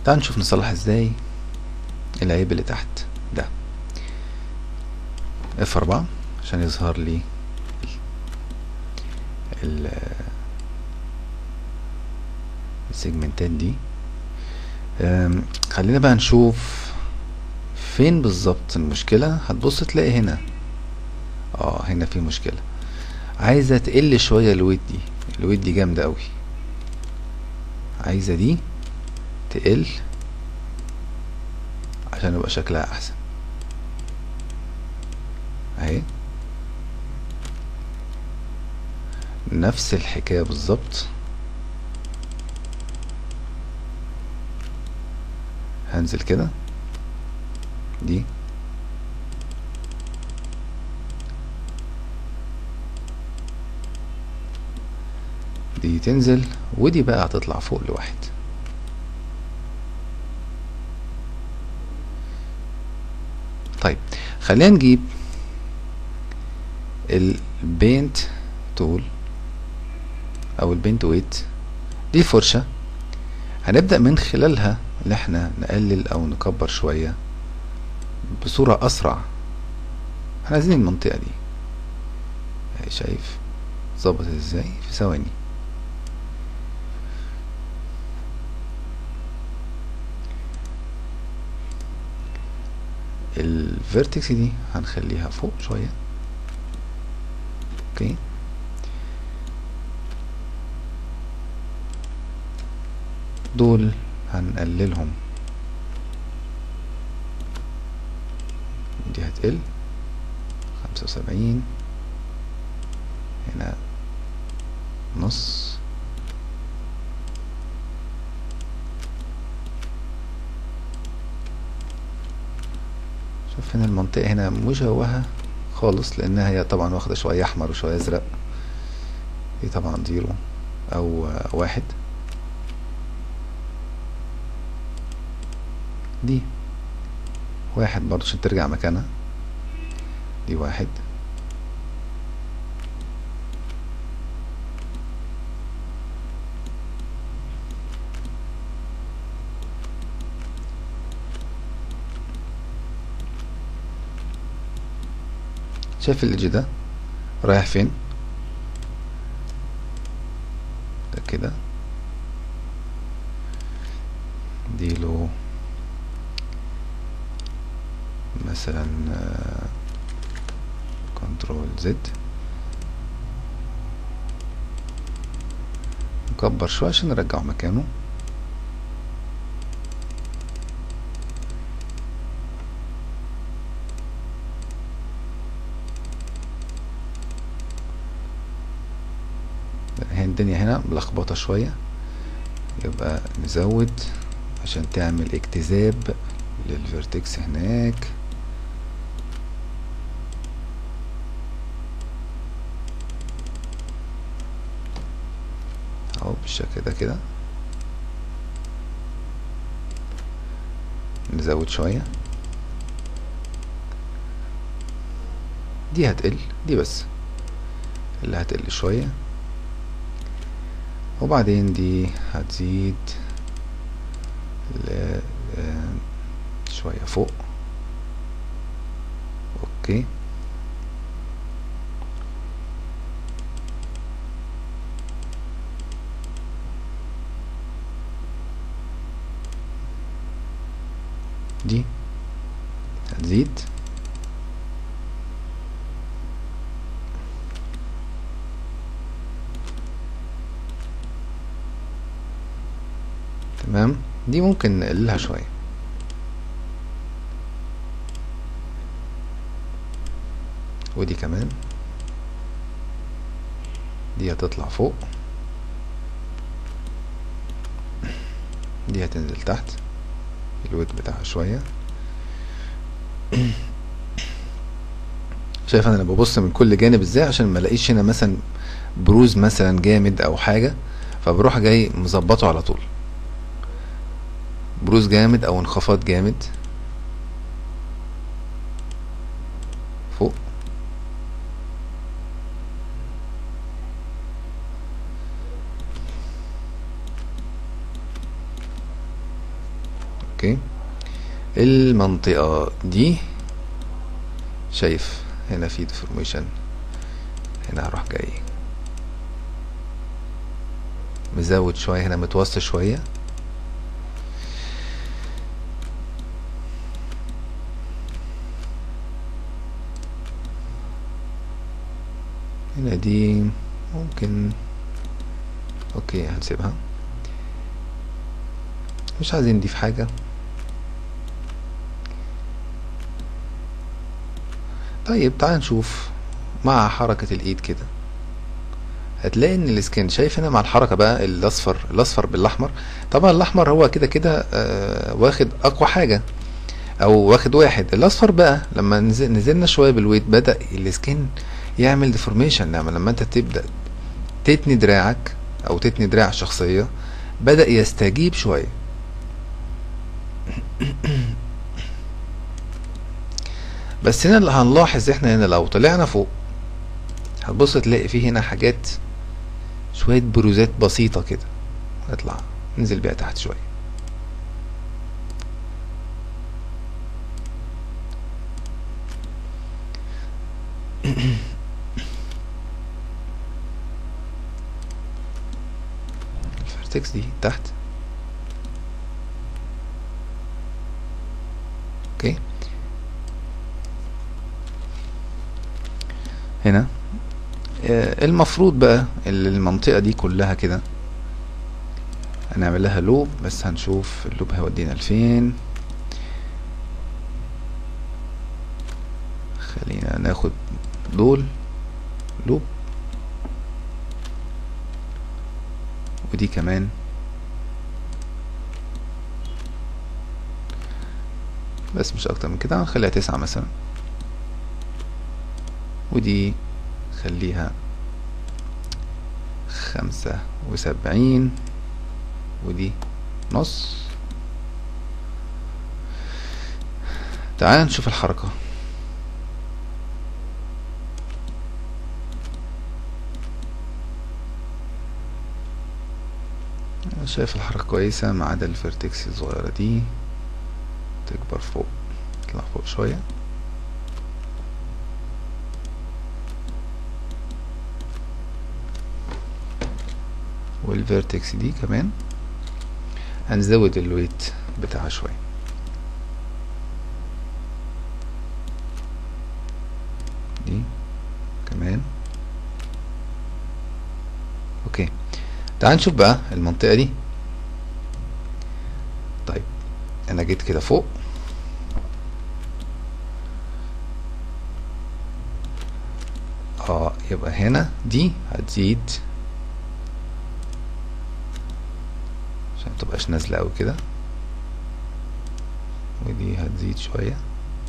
تعال نشوف نصلح ازاي العيب اللي تحت ده اف اربعة عشان يظهر لي ال السيجمنتات دي أم، خلينا بقى نشوف فين بالظبط المشكلة هتبص تلاقي هنا اه هنا في مشكلة عايزة تقل شوية الويت دي الويت دي جامدة قوي عايزة دي تقل عشان يبقى شكلها احسن اهي نفس الحكاية بالظبط هنزل كده دي دي تنزل ودي بقى هتطلع فوق لواحد طيب خلينا نجيب البينت تول او البينت ويت دي فرشة هنبدأ من خلالها ان احنا نقلل او نكبر شوية بصورة اسرع احنا عايزين المنطقة دي اهي شايف ظبطت ازاي في ثواني الفيرتكس دي هنخليها فوق شوية اوكي دول هنقللهم دي هتقل خمسة وسبعين هنا نص شوف هنا المنطقة هنا مشوهة خالص لأنها هي طبعا واخدة شوية أحمر وشوية أزرق دي طبعا زيرو أو آه، واحد دي واحد برضه عشان ترجع مكانها دي واحد شايف الإيدج ده رايح فين ده كده دي له مثلا كنترول زد نكبر شوية عشان نرجعه مكانه هي الدنيا هنا ملخبطة شوية يبقى نزود عشان تعمل اجتذاب للفيرتكس هناك اهو بالشكل ده كده نزود شوية دي هتقل دي بس اللي هتقل شوية وبعدين دي هتزيد ل آه، شوية فوق اوكي دي هتزيد تمام دي ممكن نقللها شوية ودي كمان دي هتطلع فوق دي هتنزل تحت الويت بتاعها شوية شايف انا ببص من كل جانب ازاي عشان ما الاقيش هنا مثلا بروز مثلا جامد او حاجة فبروح جاي مظبطه على طول بروز جامد او انخفاض جامد فوق اوكي المنطقة دي شايف هنا في ديفورميشن هنا هروح جاي مزود شوية هنا متوسط شوية هنا دي ممكن اوكي هنسيبها مش عايزين نضيف حاجة طيب تعال نشوف مع حركة الايد كده هتلاقي ان السكين شايف هنا مع الحركة بقى الاصفر الاصفر بالاحمر طبعا الاحمر هو كده كده آه واخد اقوى حاجة او واخد واحد الاصفر بقى لما نزل نزلنا شوية بالويت بدأ السكين يعمل ديفورميشن لما لما انت تبدأ تتني دراعك او تتني دراع شخصية بدأ يستجيب شوية بس هنا اللي هنلاحظ احنا هنا لو طلعنا فوق هتبص تلاقي فيه هنا حاجات شوية بروزات بسيطة كده نطلع ننزل بيها تحت شوية الفرتكس دي تحت اوكي هنا آه، المفروض بقى ال- المنطقة دي كلها كده هنعمل لها لوب بس هنشوف اللوب هيودينا لفين خلينا ناخد دول لوب ودي كمان بس مش اكتر من كده هنخليها تسعة مثلا ودي خليها خمسة وسبعين ودي نص تعال نشوف الحركة أنا شايف الحركة كويسة ما عدا الفيرتكس الصغيرة دي تكبر فوق تطلع فوق شوية والفيرتكس دي كمان هنزود الويت بتاعها شوية دي كمان اوكي تعال نشوف بقى المنطقة دي طيب انا جيت كده فوق اه يبقى هنا دي هتزيد عشان متبقاش نازلة اوي كده ودي هتزيد شوية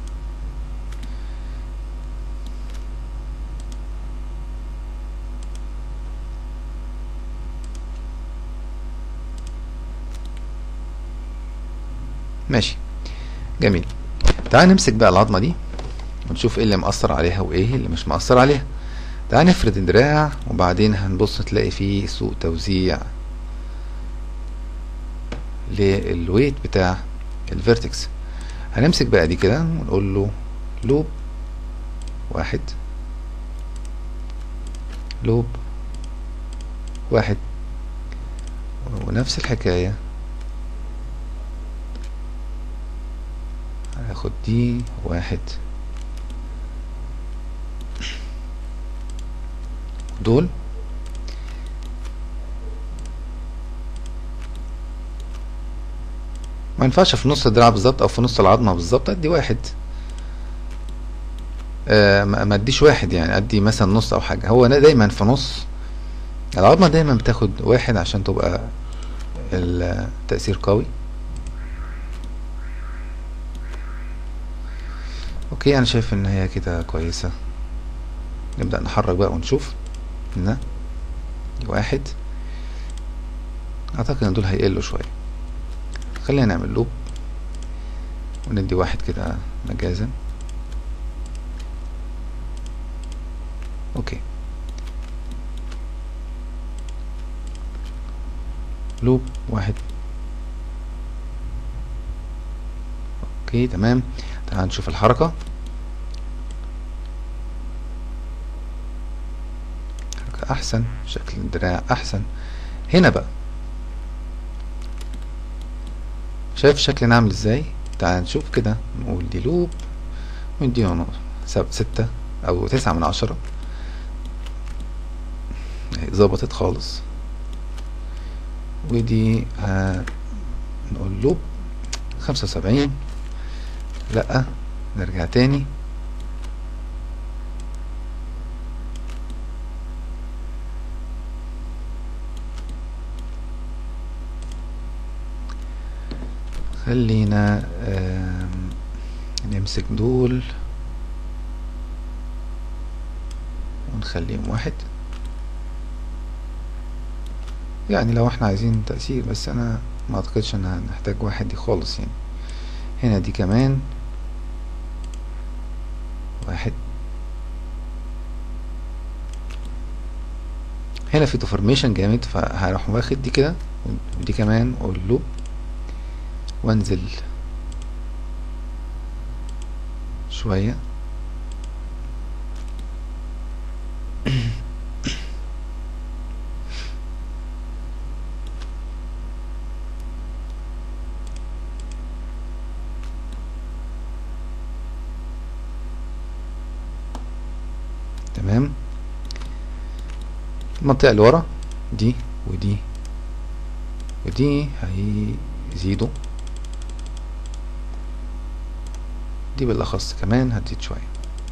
ماشي جميل تعال نمسك بقى العظمة دي ونشوف ايه اللي مأثر عليها وايه اللي مش مأثر عليها تعال نفرد الدراع وبعدين هنبص تلاقي فيه سوء توزيع للويت بتاع الفيرتكس هنمسك بقى دي كده ونقول له لوب واحد لوب واحد ونفس الحكاية هاخد دي واحد دول ما ينفعش في نص الدراع بالظبط او في نص العظمه بالظبط ادي واحد آه ما ما اديش واحد يعني ادي مثلا نص او حاجه هو أنا دايما في نص العظمه دايما بتاخد واحد عشان تبقى التأثير قوي اوكي انا شايف ان هي كده كويسة نبدأ نحرك بقى ونشوف هنا دي واحد اعتقد ان دول هيقلوا شوية خلينا نعمل لوب وندي واحد كده مجازا اوكي لوب واحد اوكي تمام تعال نشوف الحركة حركة احسن شكل الدراع احسن هنا بقى شايف شكلنا عامل ازاي تعال نشوف كده نقول دي لوب ونديها ستة او تسعة من عشرة اهي ظبطت خالص ودي نقول لوب خمسة وسبعين لأ نرجع تاني خلينا نمسك دول ونخليهم واحد يعني لو احنا عايزين تأثير بس انا ما اعتقدش ان هنحتاج واحد دي خالص يعني هنا دي كمان واحد هنا في ديفورميشن جامد فهروح واخد دي كده ودي كمان واقول له وانزل شوية تمام المنطقة اللي ورا دي ودي ودي هيزيدوا دي بالاخص كمان هتزيد شوية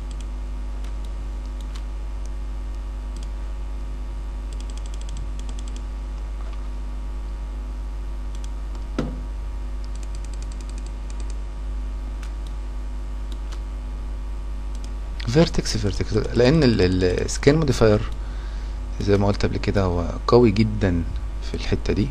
فيرتكس فيرتكس لان السكين موديفاير زي ما قلت قبل كده هو قوي جدا في الحته دي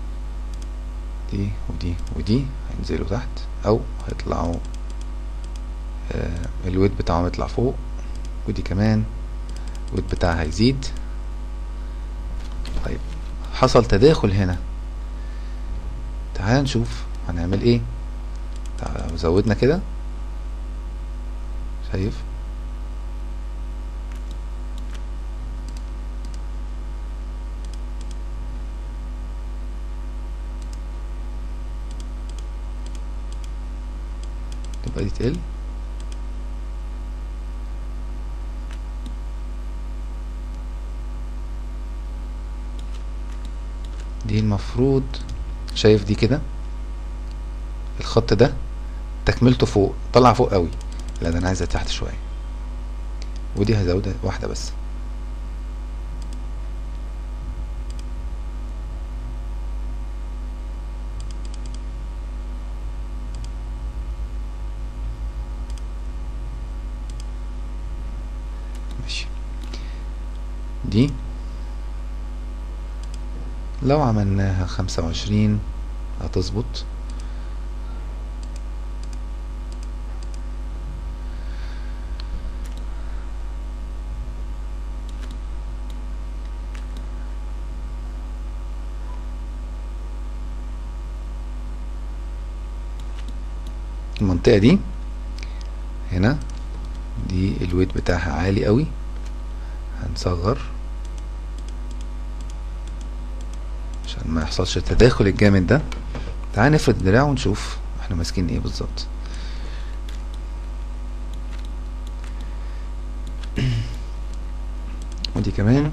دي ودي ودي هينزلوا تحت او هيطلعوا آه الويت بتاعهم يطلع فوق ودي كمان الويت بتاعها هيزيد طيب حصل تداخل هنا تعال نشوف هنعمل ايه تعال زودنا كده شايف تبقى دي تقل دي المفروض شايف دي كده الخط ده تكملته فوق طلع فوق قوي لا ده انا عايزها تحت شويه ودي هزودها واحده بس ماشي دي لو عملناها خمسة وعشرين هتظبط المنطقة دي هنا دي الويت بتاعها عالي قوي هنصغر عشان ما يحصلش التداخل الجامد ده تعال نفرد الدراع ونشوف احنا ماسكين ايه بالظبط ودي كمان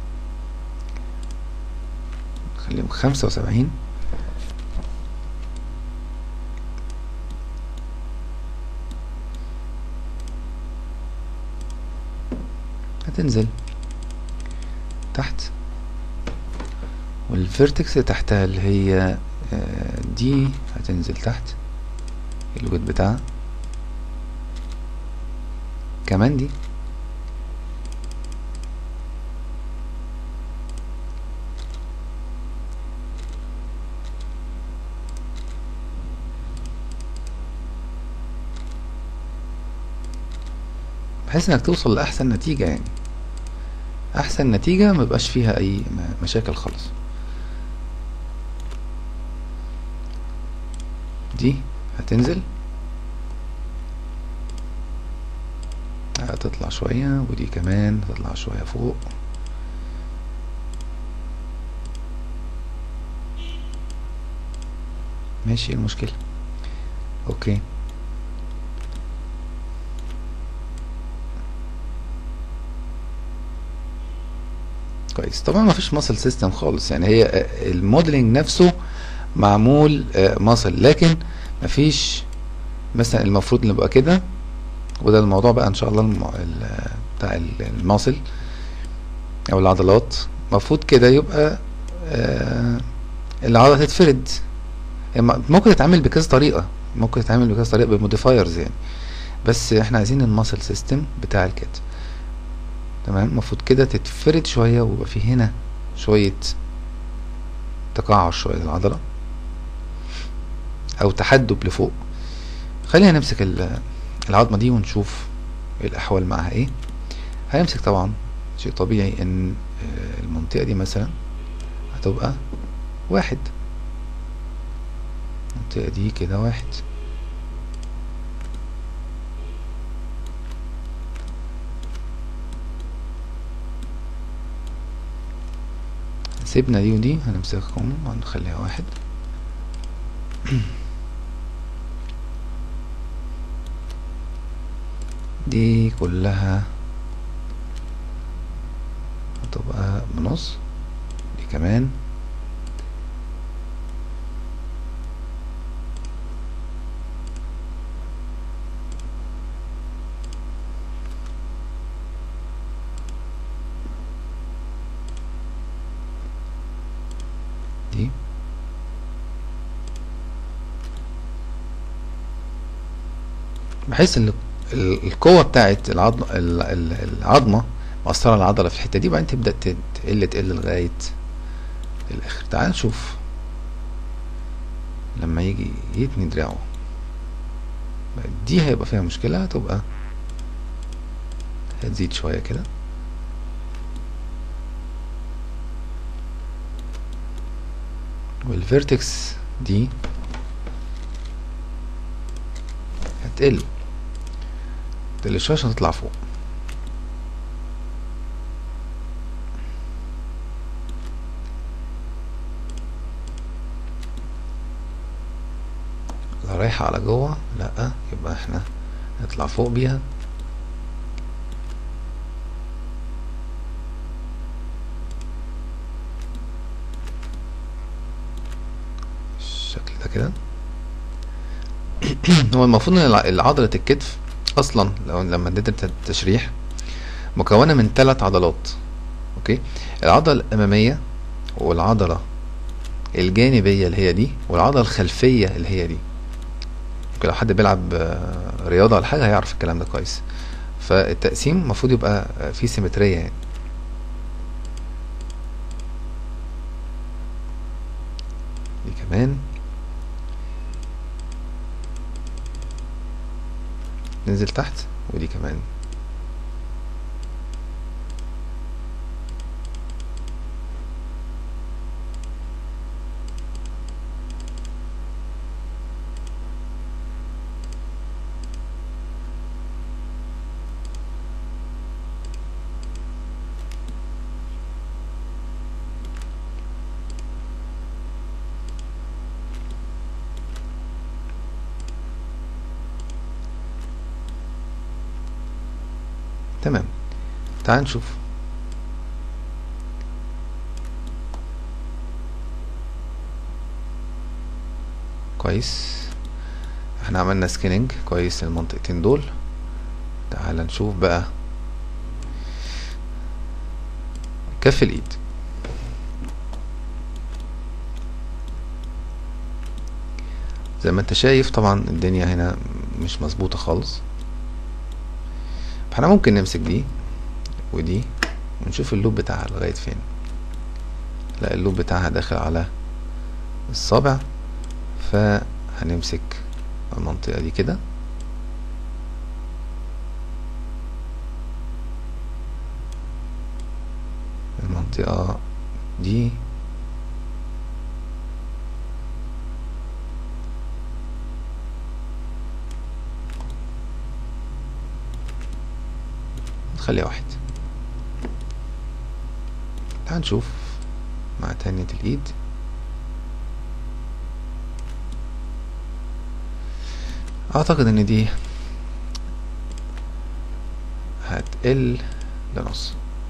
خليهم خمسة وسبعين هتنزل تحت والفيرتكس تحتها اللي هي دي هتنزل تحت الويت بتاعها كمان دي بحيث انك توصل لاحسن نتيجة يعني احسن نتيجة مبقاش فيها اي مشاكل خالص دي هتنزل شوية ودي كمان تطلع شوية فوق ماشي إيه المشكلة اوكي كويس طبعا ما فيش ماسل سيستم خالص يعني هي آه، الموديلنج نفسه معمول ماسل لكن ما فيش مثلا المفروض نبقى كده وده الموضوع بقى ان شاء الله الم... ال- بتاع ال- الماسل او العضلات المفروض كده يبقى آه، العضله تتفرد هي م- ممكن تتعمل بكذا طريقه ممكن تتعمل بكذا طريقه بموديفايرز يعني بس احنا عايزين الماسل سيستم بتاع الكتف تمام المفروض كده تتفرد شويه ويبقى في هنا شويه تقعر شويه العضله او تحدب لفوق خلينا نمسك ال- العظمه دي ونشوف ايه الاحوال معاها ايه هنمسك طبعا شيء طبيعي ان آه، المنطقه دي مثلا هتبقى واحد المنطقه دي كده واحد سيبنا دي ودي هنمسكهم وهنخليها واحد دي كلها هتبقى بنص دي كمان دي بحيث ان ال- القوة بتاعت العظم ال- ال- العظمة مأثرة على العضلة في الحتة دي وبعدين تبدأ ت- تقل تقل لغاية الآخر تعال نشوف لما يجي يتني دراعه دي هيبقى فيها مشكلة هتبقى هتزيد شوية كده والفيرتكس دي هتقل تقل شوية عشان تطلع فوق لا رايحة على جوه لأ يبقى احنا نطلع فوق بيها الشكل ده كده هو المفروض ان الع- عضلة الكتف اصلا لو لما ندرس التشريح مكونة من ثلاث عضلات اوكي العضلة الامامية والعضلة الجانبية اللي هي دي والعضلة الخلفية اللي هي دي ممكن لو حد بيلعب آه، رياضة ولا حاجة هيعرف الكلام ده كويس فالتقسيم المفروض يبقى آه، فيه سيمترية يعني دي كمان ننزل تحت ودي كمان تمام تعال نشوف كويس احنا عملنا سكيننج كويس للمنطقتين دول تعال نشوف بقى كف الايد زي ما انت شايف طبعا الدنيا هنا مش مظبوطة خالص فاحنا ممكن نمسك دي ودي ونشوف اللوب بتاعها لغاية فين لا اللوب بتاعها داخل على الصابع فهنمسك المنطقة دي كده المنطقة دي خليها واحد تعال نشوف مع تانية الايد اعتقد ان دي هتقل لنص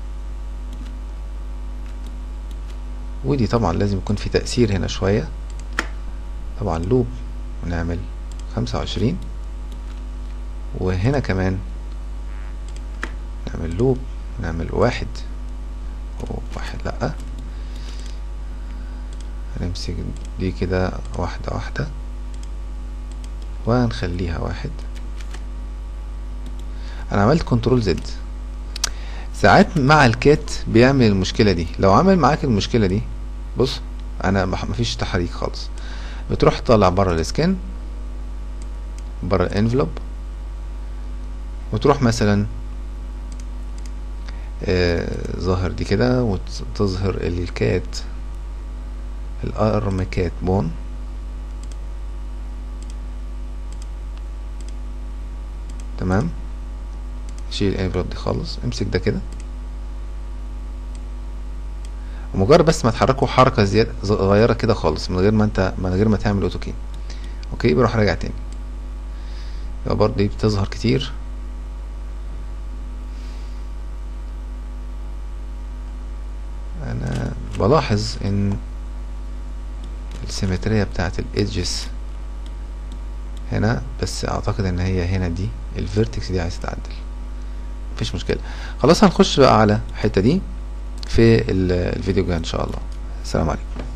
ودي طبعا لازم يكون في تأثير هنا شوية طبعا لوب ونعمل خمسة وعشرين وهنا كمان نعمل لوب نعمل واحد واحد لأ هنمسك دي كده واحدة واحدة وهنخليها واحد انا عملت كنترول زد ساعات مع الكات بيعمل المشكلة دي لو عمل معاك المشكلة دي بص انا مفيش تحريك خالص بتروح طالع بره السكان بره الانفلوب وتروح مثلا آه ظاهر دي كده وتظهر الكات الارم كات بون تمام شيل الانفلوب دي خالص امسك ده كده ومجرد بس ما تحركه حركه زياده صغيره كده خالص من غير ما انت من غير ما تعمل اوتو كي اوكي بروح راجع تاني يبقى برضه دي بتظهر كتير انا بلاحظ ان السيمترية بتاعت الايدجز هنا بس اعتقد ان هي هنا دي الفيرتكس دي عايز تتعدل مفيش مشكلة خلاص هنخش بقى على الحتة دي في الفيديو الجاي ان شاء الله السلام عليكم